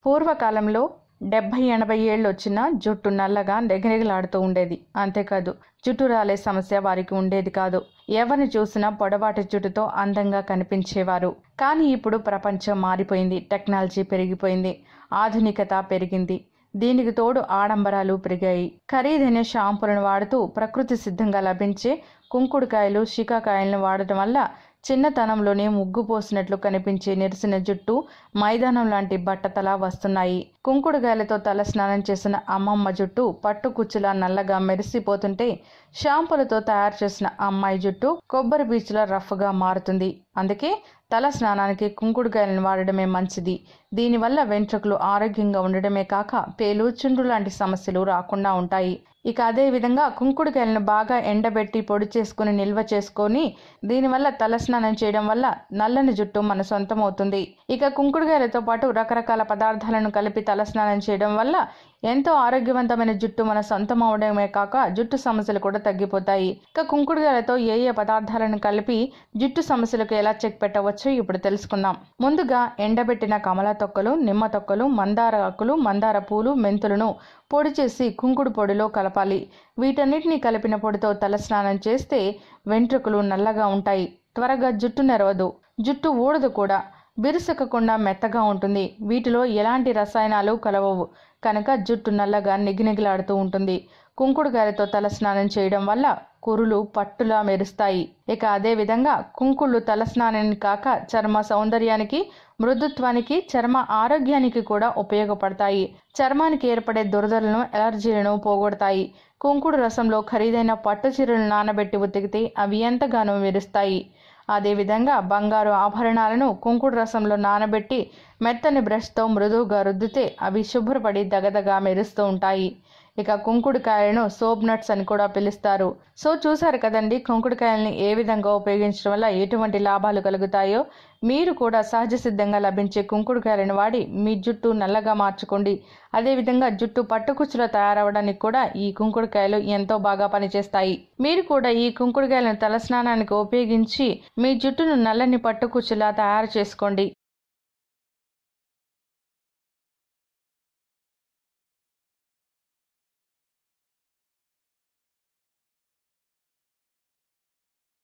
పూర్వకాలంలో డెబ్భై ఎనభై ఏళ్ళు వచ్చినా జుట్టు నల్లగా నెగనెగలాడుతూ ఉండేది అంతేకాదు జుట్టు రాలే సమస్య వారికి ఉండేది కాదు ఎవరిని చూసినా పొడవాటి జుట్టుతో అందంగా కనిపించేవారు కానీ ఇప్పుడు ప్రపంచం మారిపోయింది టెక్నాలజీ పెరిగిపోయింది ఆధునికత పెరిగింది దీనికి తోడు ఆడంబరాలు పెరిగాయి ఖరీదైన షాంపూలను వాడుతూ ప్రకృతి సిద్ధంగా లభించే కుంకుడుకాయలు షికాకాయలను వాడటం వల్ల చిన్నతనంలోనే ముగ్గు పోసినట్లు కనిపించే నెరిసిన జుట్టు మైదానం లాంటి బట్టతలా వస్తున్నాయి కుంకుడుకాయలతో తల స్నానం చేసిన అమ్మమ్మ జుట్టు పట్టు కుచ్చులా నల్లగా మెరిసిపోతుంటే షాంపూలతో తయారు చేసిన అమ్మాయి జుట్టు కొబ్బరి బీచ్లా రఫ్గా మారుతుంది అందుకే తల స్నానానికి కుంకుడుకాయలను వాడడమే మంచిది దీనివల్ల వెంట్రుకలు ఆరోగ్యంగా ఉండడమే కాక పేలు చుండ్రు లాంటి సమస్యలు రాకుండా ఉంటాయి ఇక అదే విధంగా కుంకుడుకాయలను బాగా ఎండబెట్టి పొడి చేసుకుని నిల్వ చేసుకొని దీనివల్ల తలస్నానం చేయడం వల్ల నల్లని జుట్టు మన సొంతం అవుతుంది ఇక కుంకుడుకాయలతో పాటు రకరకాల పదార్థాలను కలిపి తలస్నానం చేయడం వల్ల ఎంతో ఆరోగ్యవంతమైన జుట్టు మన సొంతం అవడమే కాక జుట్టు సమస్యలు కూడా తగ్గిపోతాయి ఇక కుంకుడుకాయలతో ఏ ఏ పదార్థాలను కలిపి జుట్టు సమస్యలకు ఎలా చెక్ పెట్టవచ్చో ఇప్పుడు తెలుసుకుందాం ముందుగా ఎండబెట్టిన కమల తొక్కలు నిమ్మ తొక్కలు మందార ఆకులు మందార పూలు మెంతులను పొడి చేసి కుంకుడు పొడిలో కలపాలి వీటన్నిటిని కలిపిన పొడితో తలస్నానం చేస్తే వెంట్రుకలు నల్లగా ఉంటాయి త్వరగా జుట్టు నెరవదు జుట్టు ఊడదు కూడా బిరుసెక్కకుండా మెత్తగా ఉంటుంది వీటిలో ఎలాంటి రసాయనాలు కలవవు కనుక జుట్టు నల్లగా నిగినిగిలాడుతూ ఉంటుంది కుంకుడుకాయలతో తలస్నానం చేయడం వల్ల కురులు పట్టులా మెరుస్తాయి ఇక అదే విధంగా కుంకుళ్ళు తలస్నానానికి కాక చర్మ సౌందర్యానికి మృదుత్వానికి చర్మ ఆరోగ్యానికి కూడా ఉపయోగపడతాయి చర్మానికి ఏర్పడే దురదలను ఎలర్జీలను పోగొడతాయి కుంకుడు రసంలో ఖరీదైన పట్టు చీరలు నానబెట్టి ఉతికితే అవి ఎంతగానో మెరుస్తాయి అదేవిధంగా బంగారు ఆభరణాలను కుంకుడు రసంలో నానబెట్టి మెత్తని బ్రష్తో మృదువుగా రుద్దితే అవి శుభ్రపడి దగదగా మెరుస్తూ ఉంటాయి ఇక కుంకుడుకాయలను సోప్ నట్స్ అని కూడా పిలుస్తారు సో చూసారు కదండి కుంకుడుకాయల్ని ఏ విధంగా ఉపయోగించడం వల్ల ఎటువంటి లాభాలు కలుగుతాయో మీరు కూడా సహజ సిద్ధంగా లభించే కుంకుడుకాయలను వాడి మీ జుట్టు నల్లగా మార్చుకోండి అదేవిధంగా జుట్టు పట్టుకుచ్చులో తయారవడానికి కూడా ఈ కుంకుడుకాయలు ఎంతో బాగా పనిచేస్తాయి మీరు కూడా ఈ కుంకుడుకాయలను తలస్నానానికి ఉపయోగించి మీ జుట్టును నల్లని పట్టుకుచ్చులా తయారు చేసుకోండి